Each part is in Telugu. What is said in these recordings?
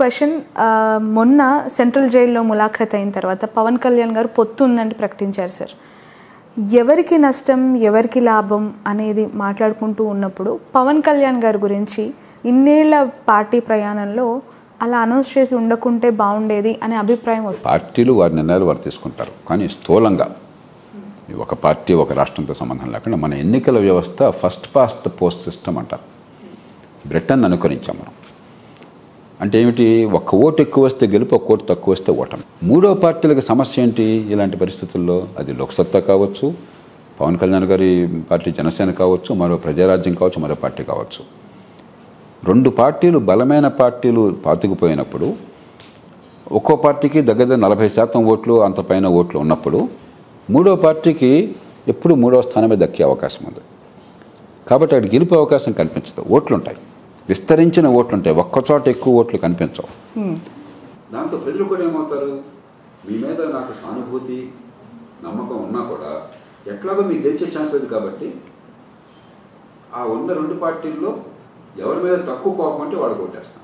క్వశ్చన్ మొన్న సెంట్రల్ జైల్లో ములాఖత్ అయిన తర్వాత పవన్ కళ్యాణ్ గారు పొత్తు ఉందంటే ప్రకటించారు సార్ ఎవరికి నష్టం ఎవరికి లాభం అనేది మాట్లాడుకుంటూ ఉన్నప్పుడు పవన్ కళ్యాణ్ గారి గురించి ఇన్నేళ్ల పార్టీ ప్రయాణంలో అలా అనౌన్స్ చేసి ఉండకుంటే బాగుండేది అనే అభిప్రాయం వస్తుంది పార్టీలు వారి నిర్ణయాలు వారు తీసుకుంటారు కానీ స్థూలంగా ఒక పార్టీ ఒక రాష్ట్రంతో సంబంధం లేకుండా మన ఎన్నికల వ్యవస్థ ఫస్ట్ పాస్ట్ పోస్ట్ సిస్టమ్ అంటారు బ్రిటన్ అనుకరించాం మనం అంటే ఏమిటి ఒక్క ఓటు ఎక్కువ వస్తే గెలుపు ఒక్క ఓటు తక్కువ వస్తే ఓటమి మూడో పార్టీలకు సమస్య ఏంటి ఇలాంటి పరిస్థితుల్లో అది లోక్సత్తా కావచ్చు పవన్ కళ్యాణ్ గారి పార్టీ జనసేన కావచ్చు మరో ప్రజారాజ్యం కావచ్చు మరో పార్టీ కావచ్చు రెండు పార్టీలు బలమైన పార్టీలు పాతుకుపోయినప్పుడు ఒక్కో పార్టీకి దగ్గర దగ్గర నలభై శాతం ఓట్లు అంత పైన ఓట్లు ఉన్నప్పుడు మూడో పార్టీకి ఎప్పుడు మూడో స్థానమే దక్కే అవకాశం ఉంది కాబట్టి అక్కడ గెలిపే అవకాశం కనిపించదు ఓట్లు ఉంటాయి విస్తరించిన ఓట్లు ఉంటాయి ఒక్కచోట ఎక్కువ ఓట్లు కనిపించవు దాంతో ప్రజలు కూడా ఏమవుతారు మీ మీద నాకు సానుభూతి నమ్మకం ఉన్నా కూడా ఎట్లాగో మీకు గెలిచే ఛాన్స్ లేదు కాబట్టి ఆ ఉన్న రెండు పార్టీల్లో ఎవరి మీద తక్కువ కోపం అంటే వాడు కొట్టేస్తాం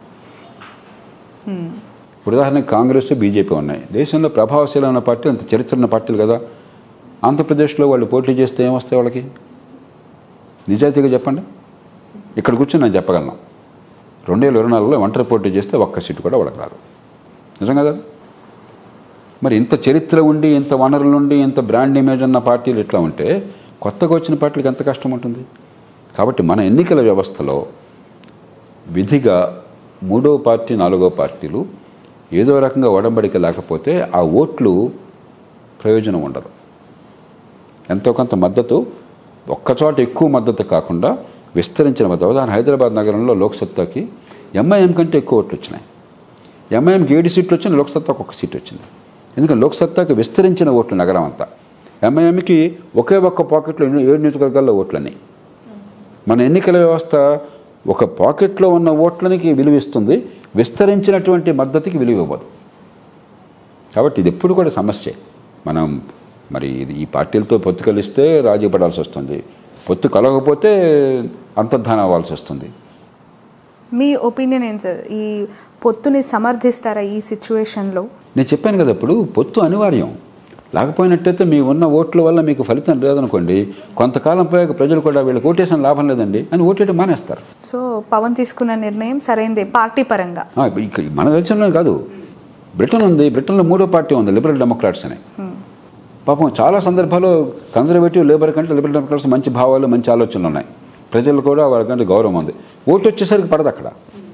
ఇప్పుడు ఉదాహరణకి కాంగ్రెస్ బీజేపీ ఉన్నాయి దేశంలో ప్రభావశీలమైన పార్టీ అంత చరిత్ర ఉన్న పార్టీలు కదా ఆంధ్రప్రదేశ్లో వాళ్ళు పోటీ చేస్తే ఏమొస్తాయి వాళ్ళకి నిజాయితీగా చెప్పండి ఇక్కడ కూర్చొని నేను చెప్పగలను రెండు వేల ఇరవై నాలుగులో ఒంటరి పోటీ చేస్తే ఒక్క సీటు కూడా వాళ్ళకి రాదు నిజం కదా మరి ఇంత చరిత్ర ఉండి ఇంత వనరులు ఉండి ఇంత బ్రాండ్ ఇమేజ్ ఉన్న పార్టీలు ఇట్లా ఉంటే కొత్తగా వచ్చిన పార్టీలకు ఎంత కష్టం ఉంటుంది కాబట్టి మన ఎన్నికల వ్యవస్థలో విధిగా మూడో పార్టీ నాలుగో పార్టీలు ఏదో రకంగా ఒడంబడిక లేకపోతే ఆ ఓట్లు ప్రయోజనం ఉండదు ఎంతో కొంత మద్దతు ఒక్కచోట ఎక్కువ మద్దతు కాకుండా విస్తరించిన మద్దతు ఉదాహరణ హైదరాబాద్ నగరంలో లోక్సత్తాకి ఎంఐఎం కంటే ఎక్కువ ఓట్లు వచ్చినాయి ఎంఐఎంకి ఏడు సీట్లు వచ్చినాయి లోక్సత్తాకు ఒక సీట్ వచ్చింది ఎందుకంటే లోక్సత్తాకి విస్తరించిన ఓట్లు నగరం అంతా ఎంఐఎంకి ఒకే ఒక్క పాకెట్లో ఎన్ని- ఏడు నియోజకవర్గాల్లో ఓట్లన్నీ మన ఎన్నికల వ్యవస్థ ఒక పాకెట్లో ఉన్న ఓట్లనికి విలువ ఇస్తుంది విస్తరించినటువంటి మద్దతుకి విలువ ఇవ్వదు కాబట్టి ఇది ఎప్పుడు కూడా సమస్యే మనం మరి ఇది ఈ పార్టీలతో పొత్తు కలిస్తే రాజీ పడాల్సి వస్తుంది పొత్తు కలగకపోతే అంతర్ధానం అవ్వాల్సి వస్తుంది మీ ఒపీనియన్ ఏంటి సార్ ఈ పొత్తుని సమర్థిస్తారా ఈ సిచ్యువేషన్లో నేను చెప్పాను కదా ఇప్పుడు పొత్తు అనివార్యం లేకపోయినట్టయితే మీ ఉన్న ఓట్ల వల్ల మీకు ఫలితం లేదనుకోండి కొంతకాలం పోయాక ప్రజలు కూడా వీళ్ళకి ఓటేసిన లాభం లేదండి అని ఓటేయడం మానేస్తారు సో పవన్ తీసుకున్న నిర్ణయం సరైందే పార్టీ పరంగా ఆ, ఇక మన దేశంలో కాదు బ్రిటన్ ఉంది బ్రిటన్లో మూడో పార్టీ ఉంది లిబరల్ డెమోక్రాట్స్ అని పాపం చాలా సందర్భాల్లో కన్జర్వేటివ్ లేబర్ కంటే లిబరల్ డెమోక్రాట్స్ మంచి భావాలు మంచి ఆలోచనలు ఉన్నాయి ప్రజలు కూడా వాళ్ళకంటే గౌరవం ఉంది ఓటు వచ్చేసరికి పడదు అక్కడ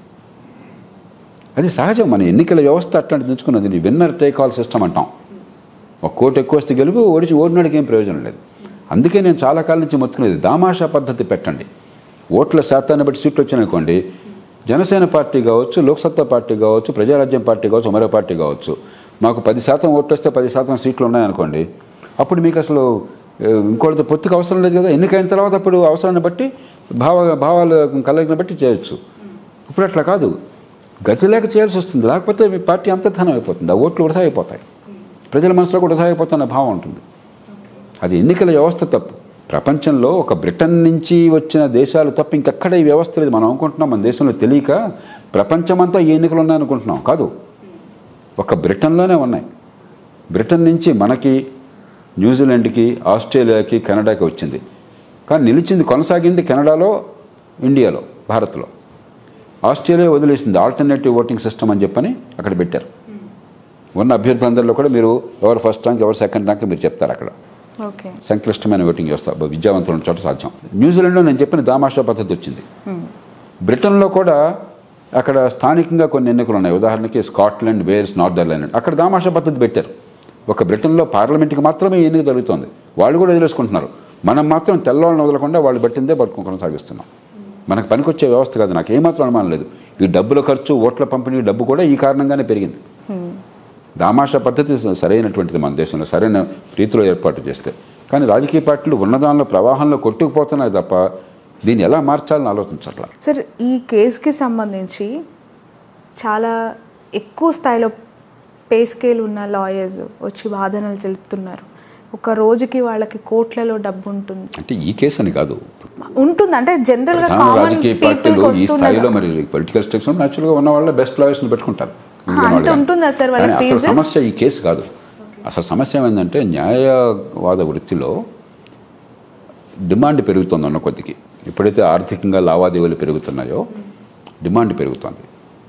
అది సహజం మన ఎన్నికల వ్యవస్థ అట్లాంటి తెచ్చుకున్నది విన్నర్ టేక్ ఆల్ సిస్టమ్ అంటాం ఒక కోటి ఎక్కువ వస్తే గెలుపు ఓడిచి ఓడినాడికి ఏం ప్రయోజనం లేదు అందుకే నేను చాలా కాలం నుంచి మొత్తుకునేది దామాషా పద్ధతి పెట్టండి ఓట్ల శాతాన్ని బట్టి సీట్లు వచ్చినాయనుకోండి జనసేన పార్టీ కావచ్చు లోక్సత్తా పార్టీ కావచ్చు ప్రజారాజ్యం పార్టీ కావచ్చు మరో పార్టీ కావచ్చు మాకు పది శాతం ఓట్లు వస్తే పది శాతం సీట్లు ఉన్నాయనుకోండి అప్పుడు మీకు అసలు ఏ, ఇంకోటితో పొత్తుకు అవసరం లేదు కదా ఎన్నికైన తర్వాత అప్పుడు అవసరాన్ని బట్టి భావ భావాలు కలగిన బట్టి చేయొచ్చు ఇప్పుడు అట్లా కాదు గతి లేక చేయాల్సి వస్తుంది లేకపోతే మీ పార్టీ అంతర్ధానం అయిపోతుంది ఆ ఓట్లు వృధా అయిపోతాయి ప్రజల మనసులో కూడా వృధా అయిపోతున్న భావం ఉంటుంది అది ఎన్నికల వ్యవస్థ తప్పు ప్రపంచంలో ఒక బ్రిటన్ నుంచి వచ్చిన దేశాలు తప్ప ఇంకెక్కడ ఈ వ్యవస్థ లేదు మనం అనుకుంటున్నాం మన దేశంలో తెలియక ప్రపంచమంతా ఈ ఎన్నికలు ఉన్నాయనుకుంటున్నాం కాదు ఒక బ్రిటన్లోనే ఉన్నాయి బ్రిటన్ నుంచి మనకి న్యూజిలాండ్కి ఆస్ట్రేలియాకి కెనడాకి వచ్చింది కానీ నిలిచింది కొనసాగింది కెనడాలో ఇండియాలో భారత్లో ఆస్ట్రేలియా వదిలేసింది ఆల్టర్నేటివ్ ఓటింగ్ సిస్టమ్ అని చెప్పని అక్కడ పెట్టారు ఉన్న అభ్యర్థులందరిలో కూడా మీరు ఎవరు ఫస్ట్ ర్యాంక్ ఎవరు సెకండ్ ర్యాంక్ మీరు చెప్తారు అక్కడ ఓకే సంక్లిష్టమైన ఓటింగ్ వ్యవస్థ విద్యావంతులు ఉన్న చోట సాధ్యం న్యూజిలాండ్లో నేను చెప్పిన దామాషా పద్ధతి వచ్చింది బ్రిటన్లో కూడా అక్కడ స్థానికంగా కొన్ని ఎన్నికలు ఉన్నాయి ఉదాహరణకి స్కాట్లాండ్ వేల్స్ నార్దర్లాండ్ అక్కడ దామాషా పద్ధతి పెట్టారు ఒక బ్రిటన్లో పార్లమెంట్కి మాత్రమే ఈ ఎన్నిక జరుగుతోంది వాళ్ళు కూడా వదిలేసుకుంటున్నారు మనం మాత్రం తెల్లవాళ్ళని వదలకుండా వాళ్ళు పెట్టిందే పట్టుకుని కొనసాగిస్తున్నాం మనకు పనికొచ్చే వ్యవస్థ కాదు నాకు ఏమాత్రం అనుమానం లేదు ఈ డబ్బుల ఖర్చు ఓట్ల పంపిణీ డబ్బు కూడా ఈ కారణంగానే పెరిగింది దామాషా పద్ధతి స- సరైనటువంటిది మన దేశంలో సరైన రీతిలో ఏర్పాటు చేస్తే కానీ రాజకీయ పార్టీలు ఉన్నదానిలో ప్రవాహంలో కొట్టుకుపోతున్నాయి తప్ప దీన్ని ఎలా మార్చాలని ఆలోచించట్లా సార్ ఈ కేసుకి సంబంధించి చాలా ఎక్కువ స్థాయిలో పే స్కేల్ ఉన్న లాయర్స్ వచ్చి వాదనలు తెలుపుతున్నారు ఒక రోజుకి వాళ్ళకి కోట్లలో డబ్బు ఉంటుంది అంటే ఈ కేసు అని కాదు ఉంటుంది అంటే జనరల్ గా ప్రధాన కామన్ రాజకీయ పీపుల్ పార్టీలు ఈ వస్తున్నది స్థాయిలో మరి పొలిటికల్ స్ట్రక్చర్ న్యాచురల్గా ఉన్న వాళ్ళే బెస్ట్ లాయర్స్ని పెట్టుకుంటారు ఎందుకని అంత వాళ్ళు కానీ. ఉంటుందా సార్ వాళ్ళ కానీ అసలు ఫీజు? సమస్య ఈ కేసు కాదు అసలు సమస్య ఏమైందంటే న్యాయవాద వృత్తిలో డిమాండ్ పెరుగుతుంది అన్న కొద్దికి ఎప్పుడైతే ఆర్థికంగా లావాదేవీలు పెరుగుతున్నాయో డిమాండ్ పెరుగుతుంది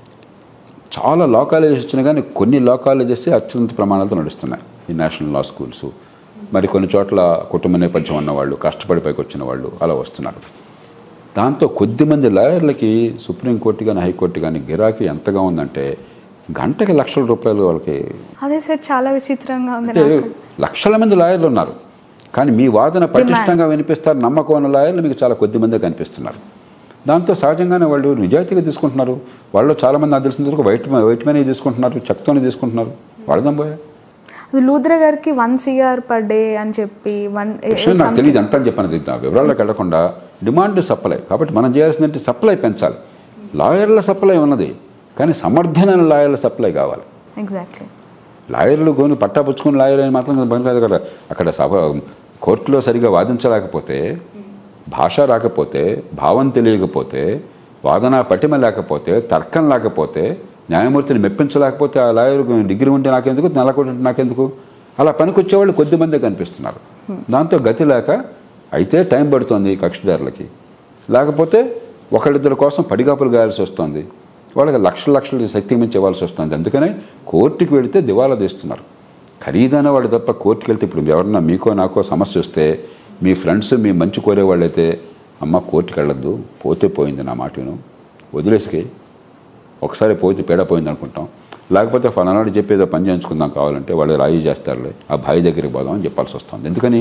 చాలా లా కాలేజెస్ వచ్చినా కానీ కొన్ని లా కాలేజెస్ అత్యున్నత ప్రమాణాలతో నడుస్తున్నాయి ఈ నేషనల్ లా స్కూల్స్ మరి కొన్ని చోట్ల కుటుంబ నేపథ్యం ఉన్నవాళ్ళు కష్టపడి పైకి వచ్చిన వాళ్ళు అలా వస్తున్నారు దాంతో కొద్దిమంది లాయర్లకి సుప్రీంకోర్టు కానీ హైకోర్టు కానీ గిరాకీ ఎంతగా ఉందంటే గంటకి లక్షల రూపాయలు వాళ్ళకి అదే సార్ చాలా విచిత్రంగా ఉంది అంటే నాకు లక్షల మంది లాయర్లు ఉన్నారు కానీ మీ వాదన పటిష్టంగా వినిపిస్తారు నమ్మకం ఉన్న లాయర్లు మీకు చాలా కొద్ది మందే కనిపిస్తున్నారు దాంతో సహజంగానే వాళ్ళు నిజాయితీగా తీసుకుంటున్నారు వాళ్ళు చాలా మంది నాకు తెలిసిన వరకు వైట్ వైట్ మనీ తీసుకుంటున్నారు చెక్తోనే తీసుకుంటున్నారు వాళ్ళదాం పోయా అది లూద్ర గారికి వన్ సిఆర్ పర్ డే అని చెప్పి వన్ విషయం నాకు తెలియదు అంతా అని చెప్పాను నా వివరాల్లోకి వెళ్లకుండా డిమాండ్ సప్లై కాబట్టి మనం చేయాల్సిందంటే సప్లై పెంచాలి లాయర్ల సప్లై ఉన్నది కానీ సమర్థనైన లాయర్ల సప్లై కావాలి ఎగ్జాక్ట్లీ లాయర్లు గోని పట్టాపుచ్చుకుని లాయర్ అని మాత్రం పని కాదు కదా అక్కడ సభ కోర్టులో సరిగా వాదించలేకపోతే భాష రాకపోతే భావం తెలియకపోతే వాదన పటిమ లేకపోతే తర్కం లేకపోతే న్యాయమూర్తిని మెప్పించలేకపోతే ఆ లాయర్ డిగ్రీ ఉంటే నాకెందుకు నెలకొంటే నాకెందుకు అలా పనికొచ్చేవాళ్ళు కొద్దిమందే కనిపిస్తున్నారు దాంతో గతి లేక అయితే టైం పడుతుంది కక్షిదారులకి లేకపోతే ఒకళ్ళిద్దరి కోసం పడిగాపులు గాయాల్సి వస్తుంది వాళ్ళకి లక్షల లక్షలు శక్తి మించి ఇవ్వాల్సి వస్తుంది అందుకనే కోర్టుకి వెళితే దివాలా తీస్తున్నారు ఖరీదైన వాళ్ళు తప్ప కోర్టుకి వెళ్తే ఇప్పుడు ఎవరన్నా మీకో నాకో సమస్య వస్తే మీ ఫ్రెండ్స్ మీ మంచి కోరే వాళ్ళైతే అమ్మ కోర్టుకి వెళ్ళొద్దు పోతే పోయింది నా మాటను వదిలేసుకి ఒకసారి పోతే పీడ పోయింది అనుకుంటాం లేకపోతే ఫలానాడు చెప్పేదో పని చేయించుకుందాం కావాలంటే వాళ్ళు రాయి చేస్తారులే ఆ భాయి దగ్గరికి పోదాం అని చెప్పాల్సి వస్తుంది ఎందుకని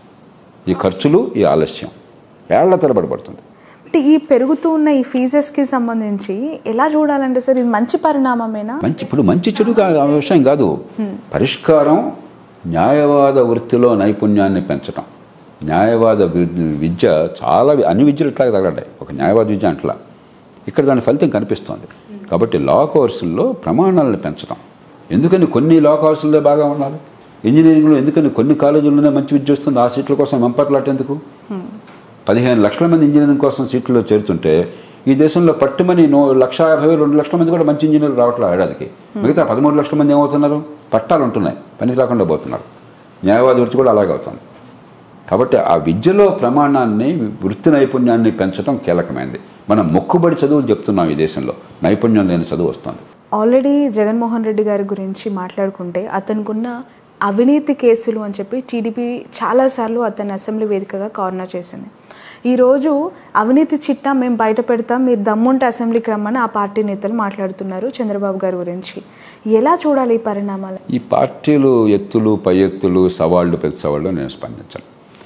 ఈ ఖర్చులు ఈ ఆలస్యం ఏళ్ల తరబడి పడుతుంది అంటే ఈ పెరుగుతూ ఉన్న ఈ ఫీజెస్ కి సంబంధించి ఎలా చూడాలంటే సార్ ఇది మంచి పరిణామమేనా మంచి ఇప్పుడు మంచి చెడు కా- ఆ విషయం కాదు పరిష్కారం న్యాయవాద వృత్తిలో నైపుణ్యాన్ని పెంచడం న్యాయవాద వి- విద్య చాలా వి- అన్ని విద్యలు ఇట్లాగే తగలడాయి ఒక న్యాయవాద విద్య అంటలా ఇక్కడ దాని ఫలితం కనిపిస్తోంది కాబట్టి లా కోర్సుల్లో ప్రమాణాలను పెంచడం ఎందుకని కొన్ని లా కోర్సుల్లో బాగా ఉన్నారు ఇంజనీరింగ్లో ఎందుకని కొన్ని కాలేజీల్లోనే మంచి విద్య వస్తుంది ఆ సీట్ల కోసం వెంపర్లాట ఎందుకు పదిహేను లక్షల మంది ఇంజనీరింగ్ కోసం సీట్లలో చేరుతుంటే ఈ దేశంలో పట్టుమని నో లక్ష యాభై వేలు రెండు లక్షల మంది కూడా మంచి ఇంజనీర్లు రావట్లేదు ఏడాదికి మిగతా పదమూడు లక్షల మంది ఏమవుతున్నారు పట్టాలు ఉంటున్నాయి పనికి రాకుండా పోతున్నారు న్యాయవాద వృత్తి కూడా అలాగే అవుతుంది కాబట్టి ఆ విద్యలో ప్రమాణాన్ని వృత్తి నైపుణ్యాన్ని పెంచడం కీలకమైంది మనం మొక్కుబడి చదువులు చెప్తున్నాం ఈ దేశంలో నైపుణ్యం లేని చదువు వస్తుంది ఆల్రెడీ జగన్మోహన్ రెడ్డి గారి గురించి మాట్లాడుకుంటే అతనుకున్న అవినీతి కేసులు అని చెప్పి టీడీపీ చాలాసార్లు అతన్ని అసెంబ్లీ వేదికగా కార్నర్ చేసింది ఈరోజు అవినీతి చిట్టా మేము బయట పెడతాం మీరు దమ్ముంటే అసెంబ్లీకి రమ్మని ఆ పార్టీ నేతలు మాట్లాడుతున్నారు చంద్రబాబు గారి గురించి ఎలా చూడాలి ఈ పరిణామాలు ఈ పార్టీలు ఎత్తులు పై ఎత్తులు సవాళ్ళు పెద్ద సవాళ్ళు నేను స్పందించాను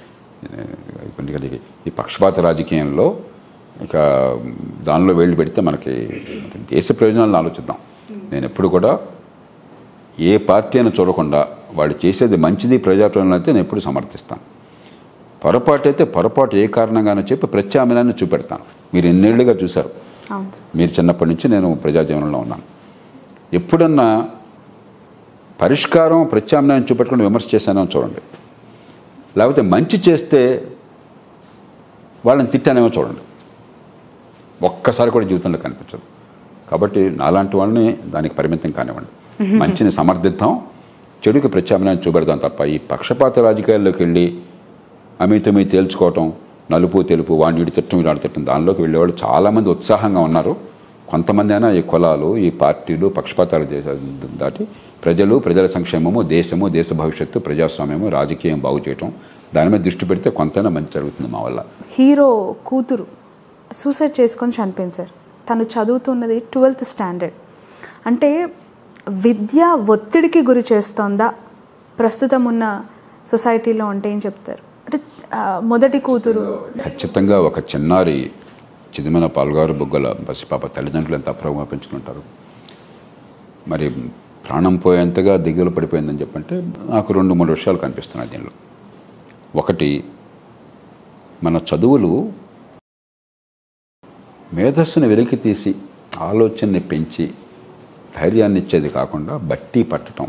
ఎందుకంటే ఈ పక్షపాత రాజకీయంలో ఇక దానిలో వేళ్ళు పెడితే మనకి దేశ ప్రయోజనాలను ఆలోచిద్దాం నేను ఎప్పుడు కూడా ఏ పార్టీ అని చూడకుండా వాడు చేసేది మంచిది ప్రజాప్రయోజనం అయితే నేను ఎప్పుడు సమర్థిస్తాను పొరపాటు అయితే పొరపాటు ఏ కారణంగానో చెప్పి ప్రత్యామ్నాయాన్ని చూపెడతాను మీరు ఎన్నేళ్లుగా చూశారు అవును సార్. మీరు చిన్నప్పటి నుంచి నేను ప్రజాజీవనంలో ఉన్నాను ఎప్పుడన్నా పరిష్కారం ప్రత్యామ్నాయం చూపెట్టుకుని విమర్శ చేశానో చూడండి లేకపోతే మంచి చేస్తే వాళ్ళని తిట్టానేమో చూడండి ఒక్కసారి కూడా జీవితంలో కనిపించదు కాబట్టి నాలాంటి వాళ్ళని దానికి పరిమితం కానివ్వండి మంచిని సమర్థిద్దాం చెడుకి ప్రత్యామ్నాయం చూపెడదాం తప్ప ఈ పక్షపాత రాజకీయాల్లోకి వెళ్ళి అమితమీ తేల్చుకోవటం నలుపు తెలుపు వాణ్యుడి తిట్టం ఇలాంటి తిట్టం దానిలోకి వెళ్ళేవాళ్ళు చాలామంది ఉత్సాహంగా ఉన్నారు కొంతమంది అయినా ఈ కులాలు ఈ పార్టీలు పక్షపాతాలు చేసే దాటి ప్రజలు ప్రజల సంక్షేమము దేశము దేశ భవిష్యత్తు ప్రజాస్వామ్యము రాజకీయం బాగు చేయటం దాని మీద దృష్టి పెడితే కొంతైనా మంచి జరుగుతుంది మా వల్ల హీరో కూతురు సూసైడ్ చేసుకొని చనిపోయింది సార్ తను చదువుతున్నది ట్వెల్త్ స్టాండర్డ్ అంటే విద్య ఒత్తిడికి గురి చేస్తోందా ప్రస్తుతం ఉన్న సొసైటీలో అంటే ఏం చెప్తారు అంటే ఆ, మొదటి కూతురు ఖచ్చితంగా ఒక చిన్నారి చిదిమన పాల్గారు బుగ్గల పసిపాప తల్లిదండ్రులు ఎంత అప్రమగా పెంచుకుంటారు మరి ప్రాణం పోయేంతగా దిగులు పడిపోయిందని చెప్పంటే నాకు రెండు మూడు విషయాలు కనిపిస్తున్నాయి దీనిలో ఒకటి మన చదువులు మేధస్సును వెలికి తీసి ఆలోచనని పెంచి ధైర్యాన్ని ఇచ్చేది కాకుండా బట్టి పట్టడం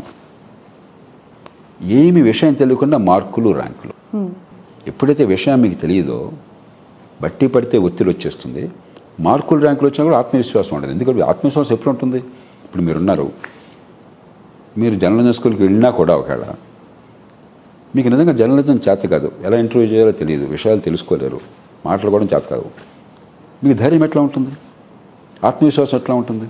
ఏమి విషయం తెలియకుండా మార్కులు ర్యాంకులు ఎప్పుడైతే విషయం మీకు తెలియదో బట్టి పడితే ఒత్తిడి వచ్చేస్తుంది మార్కులు ర్యాంకులు వచ్చినా కూడా ఆత్మవిశ్వాసం ఉండదు ఎందుకంటే ఆత్మవిశ్వాసం ఎప్పుడు ఉంటుంది ఇప్పుడు మీరున్నారు మీరు జర్నలిజం స్కూల్కి వెళ్ళినా కూడా ఒకవేళ మీకు నిజంగా జర్నలిజం చేత కాదు ఎలా ఇంటర్వ్యూ చేయాలో తెలియదు విషయాలు తెలుసుకోలేరు మాట్లాడుకోవడం చేత కాదు మీకు ధైర్యం ఎట్లా ఉంటుంది ఆత్మవిశ్వాసం ఎట్లా ఉంటుంది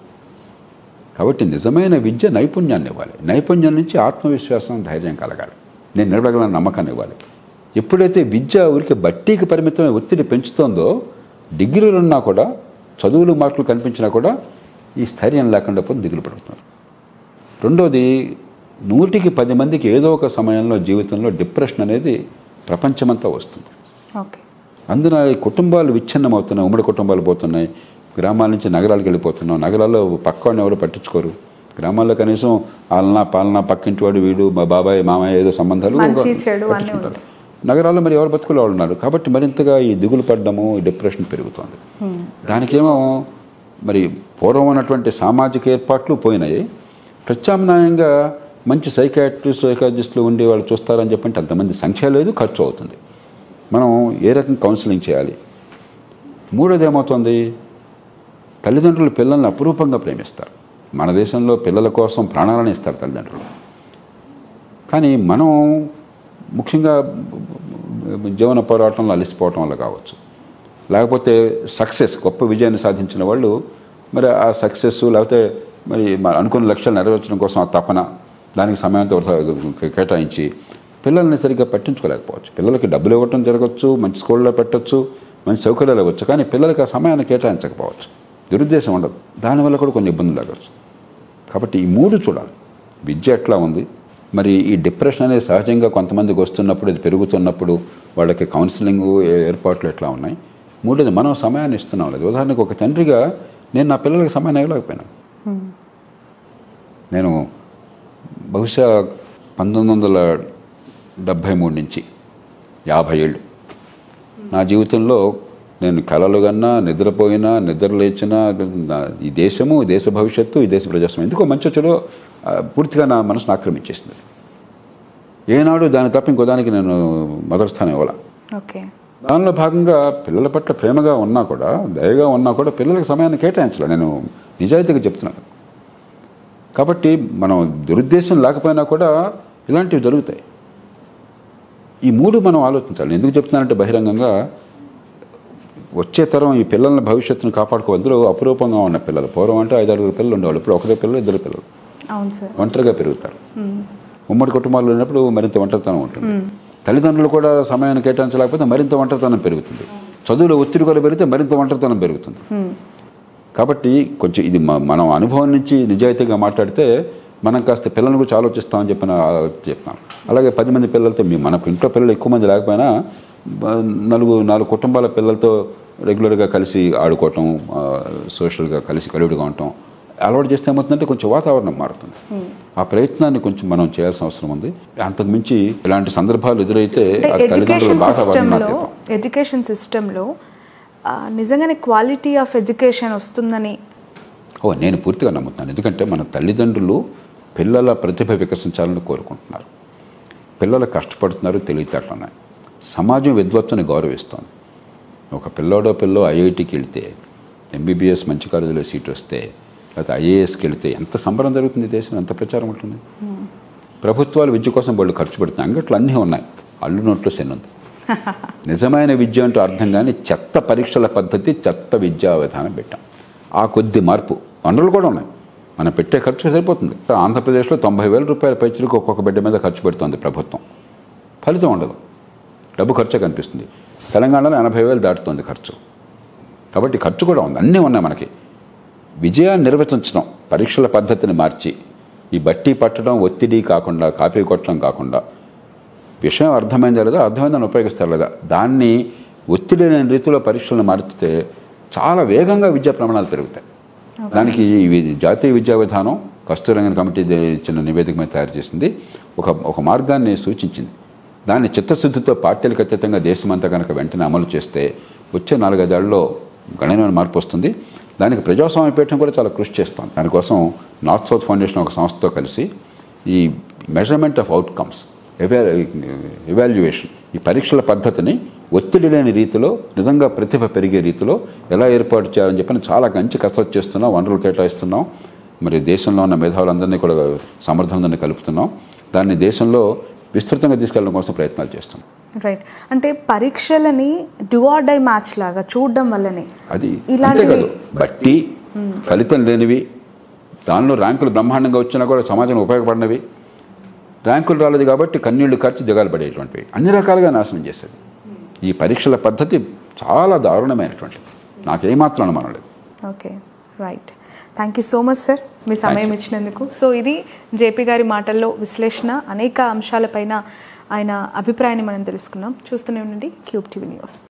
కాబట్టి నిజమైన విద్య నైపుణ్యాన్ని ఇవ్వాలి నైపుణ్యం నుంచి ఆత్మవిశ్వాసం ధైర్యం కలగాలి నేను నిలబడగలను నమ్మకాన్ని ఇవ్వాలి ఎప్పుడైతే విద్య ఊరికి బట్టీకి పరిమితమైన ఒత్తిడి పెంచుతోందో డిగ్రీలు ఉన్నా కూడా చదువులు మార్కులు కనిపించినా కూడా ఈ స్థైర్యం లేకుండా పోతే దిగులు పడుతున్నారు రెండోది నూటికి పది మందికి ఏదో ఒక సమయంలో జీవితంలో డిప్రెషన్ అనేది ప్రపంచమంతా వస్తుంది ఓకే అందున ఈ కుటుంబాలు విచ్ఛిన్నమవుతున్నాయి ఉమ్మడి కుటుంబాలు పోతున్నాయి గ్రామాల నుంచి నగరాలకు వెళ్ళిపోతున్నాం నగరాల్లో పక్కవాడిని ఎవరు పట్టించుకోరు గ్రామాల్లో కనీసం ఆలన పాలన పక్కింటి వాడు వీడు మా బాబాయ్ మామయ్య ఏదో సంబంధాలు మంచి, చెడు అన్నీ పట్టించుకుంటారు. నగరాల్లో మరి ఎవరు బతుకులు వాళ్ళు ఉన్నారు కాబట్టి మరింతగా ఈ దిగులు పడ్డము ఈ డిప్రెషన్ పెరుగుతోంది దానికేమో మరి పూర్వం ఉన్నటువంటి సామాజిక ఏర్పాట్లు పోయినాయి ప్రత్యామ్నాయంగా మంచి సైకాట్రిస్ట్ సైకాలజిస్టులు ఉండి వాళ్ళు చూస్తారని చెప్పంటే అంతమంది సంఖ్య లేదు ఖర్చు అవుతుంది మనం ఏ రకం కౌన్సిలింగ్ చేయాలి మూడోది ఏమవుతుంది తల్లిదండ్రులు పిల్లల్ని అపురూపంగా ప్రేమిస్తారు మన దేశంలో పిల్లల కోసం ప్రాణాలను ఇస్తారు తల్లిదండ్రులు కానీ మనం ముఖ్యంగా జీవన పోరాటంలో అలసిపోవటం వల్ల కావచ్చు లేకపోతే సక్సెస్ గొప్ప విజయాన్ని సాధించిన వాళ్ళు మరి ఆ సక్సెస్ లేకపోతే మరి మన అనుకున్న లక్ష్యాలు నెరవేర్చడం కోసం ఆ తపన దానికి సమయంతో కేటాయించి పిల్లల్ని సరిగ్గా పట్టించుకోలేకపోవచ్చు పిల్లలకి డబ్బులు ఇవ్వటం జరగవచ్చు మంచి స్కూల్లో పెట్టచ్చు మంచి సౌకర్యాలు ఇవ్వచ్చు కానీ పిల్లలకి ఆ సమయాన్ని కేటాయించకపోవచ్చు దురుద్దేశం ఉండదు దానివల్ల కూడా కొన్ని ఇబ్బందులు తగ్గచ్చు కాబట్టి ఈ మూడు చూడాలి విద్య ఎట్లా ఉంది మరి ఈ డిప్రెషన్ అనేది సహజంగా కొంతమందికి వస్తున్నప్పుడు ఇది పెరుగుతున్నప్పుడు వాళ్ళకి కౌన్సిలింగ్ ఏర్పాట్లు ఎట్లా ఉన్నాయి మూడోది మనం సమయాన్ని ఇస్తున్నాం లేదు ఉదాహరణకు ఒక తండ్రిగా నేను నా పిల్లలకి సమయం ఇవ్వలేకపోయినా నేను బహుశా పంతొమ్మిది వందల డెబ్భై మూడు నుంచి యాభై ఏళ్ళు నా జీవితంలో నేను కలలు కన్నా నిద్రపోయినా నిద్ర లేచినా నా- ఈ దేశము ఈ దేశ భవిష్యత్తు ఈ దేశ ప్రజాస్వామ్యం ఎందుకో మంచి చెడు ఆ, పూర్తిగా నా మనసును ఆక్రమించేసింది ఏనాడు దాని తప్ప ఇంకో దానికి నేను మొదటి స్థానం ఇవ్వాల ఓకే దానిలో భాగంగా పిల్లల పట్ల ప్రేమగా ఉన్నా కూడా దయగా ఉన్నా కూడా పిల్లలకు సమయాన్ని కేటాయించాలి నేను నిజాయితీగా చెప్తున్నాను కాబట్టి మనం దురుద్దేశం లేకపోయినా కూడా ఇలాంటివి జరుగుతాయి ఈ మూడు మనం ఆలోచించాలి ఎందుకు చెప్తున్నానంటే బహిరంగంగా వచ్చే తరం ఈ పిల్లల భవిష్యత్తును కాపాడుకో అందులో అపురూపంగా ఉన్న పిల్లలు పూర్వం అంటే ఐదారుగురు పిల్లలు ఉండేవాళ్ళు ఇప్పుడు ఒకరే పిల్లలు ఇద్దరు పిల్లలు అవును సార్ ఒంటరిగా పెరుగుతారు ఉమ్మడి కుటుంబాల్లో ఉన్నప్పుడు మరింత ఒంటరితనం ఉంటుంది తల్లిదండ్రులు కూడా సమయాన్ని కేటాయించలేకపోతే మరింత ఒంటరితనం పెరుగుతుంది చదువులో ఒత్తిడి కూడా పెరిగితే మరింత ఒంటరితనం పెరుగుతుంది కాబట్టి కొంచెం ఇది మ- మనం అనుభవం నుంచి నిజాయితీగా మాట్లాడితే మనం కాస్త పిల్లల గురించి ఆలోచిస్తామని చెప్పిన చెప్తాను అలాగే పది మంది పిల్లలతో మీ మనకు ఇంట్లో పిల్లలు ఎక్కువ మంది లేకపోయినా బ- నలుగు నాలుగు కుటుంబాల పిల్లలతో రెగ్యులర్గా కలిసి ఆడుకోవటం ఆ, సోషల్గా కలిసి కలివిడిగా ఉండటం అలవాటు చేస్తే ఏమవుతుందంటే కొంచెం వాతావరణం మారుతుంది ఆ ప్రయత్నాన్ని కొంచెం మనం చేయాల్సిన అవసరం ఉంది అంతకు మించి ఇలాంటి సందర్భాలు ఎదురైతే అంటే ఆ తల్లిదండ్రులు ఎడ్యుకేషన్ బాగా సిస్టంలో వర్ణనాతీతం. ఎడ్యుకేషన్ సిస్టంలో నిజంగానే క్వాలిటీ ఆఫ్ ఎడ్యుకేషన్ వస్తుందని ఓ నేను పూర్తిగా నమ్ముతున్నాను ఎందుకంటే మన తల్లిదండ్రులు పిల్లల ప్రతిభ వికసించాలని కోరుకుంటున్నారు పిల్లలు కష్టపడుతున్నారు తెలివితేటలు ఉన్నాయి సమాజం విద్వత్తుని గౌరవిస్తోంది ఒక పిల్లోడో పిల్లో ఐఐటికి వెళ్తే ఎంబీబీఎస్ మంచి కాలేజీలో సీట్ వస్తే లేకపోతే ఐఏఎస్కి వెళితే ఎంత సంబరం జరుగుతుంది ఈ దేశం ఎంత ప్రచారం ఉంటుంది ప్రభుత్వాలు విద్య కోసం వాళ్ళు ఖర్చు పెడుతున్నాయి అంగట్లో అన్నీ ఉన్నాయి అల్లు నోట్లో సెన్ ఉంది నిజమైన విద్య అంటూ అర్థం కానీ చెత్త పరీక్షల పద్ధతి చెత్త విద్యా విధానం పెట్టాం ఆ కొద్ది మార్పు వనరులు కూడా ఉన్నాయి మనం పెట్టే ఖర్చు సరిపోతుంది ఆంధ్రప్రదేశ్లో తొంభై వేల రూపాయల పైచులకు ఒక్కొక్క బిడ్డ మీద ఖర్చు పెడుతోంది ప్రభుత్వం ఫలితం ఉండదు డబ్బు ఖర్చే కనిపిస్తుంది తెలంగాణలో ఎనభై వేలు దాటుతుంది ఖర్చు కాబట్టి ఖర్చు కూడా ఉంది అన్నీ ఉన్నాయి మనకి విజయాన్ని నిర్వచించడం పరీక్షల పద్ధతిని మార్చి ఈ బట్టి పట్టడం ఒత్తిడి కాకుండా కాపీ కొట్టడం కాకుండా విషయం అర్థమైందా లేదా అర్థమైందని ఉపయోగిస్తారు లేదా దాన్ని ఒత్తిడి లేని రీతిలో పరీక్షలను మార్చితే చాలా వేగంగా విద్యా ప్రమాణాలు పెరుగుతాయి దానికి ఈ వి- జాతీయ విద్యా విధానం కస్తూరంగన్ కమిటీ దే- ఇచ్చిన నివేదిక మీద తయారు చేసింది ఒక ఒక మార్గాన్ని సూచించింది దాన్ని చిత్తశుద్ధితో పార్టీలకు అతీతంగా దేశమంతా కనుక వెంటనే అమలు చేస్తే వచ్చే నాలుగైదేళ్లలో గణనీయమైన మార్పు వస్తుంది దానికి ప్రజాస్వామ్య పీఠం కూడా చాలా కృషి చేస్తాం దానికోసం నార్త్ సౌత్ ఫౌండేషన్ ఒక సంస్థతో కలిసి ఈ మెజర్మెంట్ ఆఫ్ అవుట్కమ్స్ ఎవాల్యుయేషన్ ఈ పరీక్షల పద్ధతిని ఒత్తిడి లేని రీతిలో నిజంగా ప్రతిభ పెరిగే రీతిలో ఎలా ఏర్పాటు చేయాలని చెప్పని చాలా మంచి కసరత్తు చేస్తున్నాం వనరులు కేటాయిస్తున్నాం మరి దేశంలో ఉన్న మేధావులందరినీ కూడా సమర్థవంతంగా కలుపుతున్నాం దాన్ని దేశంలో విస్తృతంగా తీసుకెళ్ళడం కోసం ప్రయత్నాలు చేస్తున్నాం రైట్ అంటే పరీక్షలని డూ ఆర్ డై మ్యాచ్ లాగా చూడడం వల్లనే అది అంతే ఇలాంటివి కాదు బట్టి ఫలితం లేనివి దానిలో ర్యాంకులు బ్రహ్మాండంగా వచ్చినా కూడా సమాజం ఉపయోగపడినవి ర్యాంకులు రాలేదు కాబట్టి కన్నీళ్లు ఖర్చు దిగాలు పడేటువంటివి అన్ని రకాలుగా నాశనం చేసేది ఈ పరీక్షల పద్ధతి చాలా దారుణమైనటువంటిది నాకేమాత్రం అనుమానం లేదు okay right thank you so much sir మీ సమయం ఇచ్చినందుకు సో ఇది జేపీ గారి మాటల్లో విశ్లేషణ అనేక అంశాలపైన ఆయన అభిప్రాయాన్ని మనం తెలుసుకున్నాం చూస్తూనే ఉండండి క్యూబ్ టీవీ న్యూస్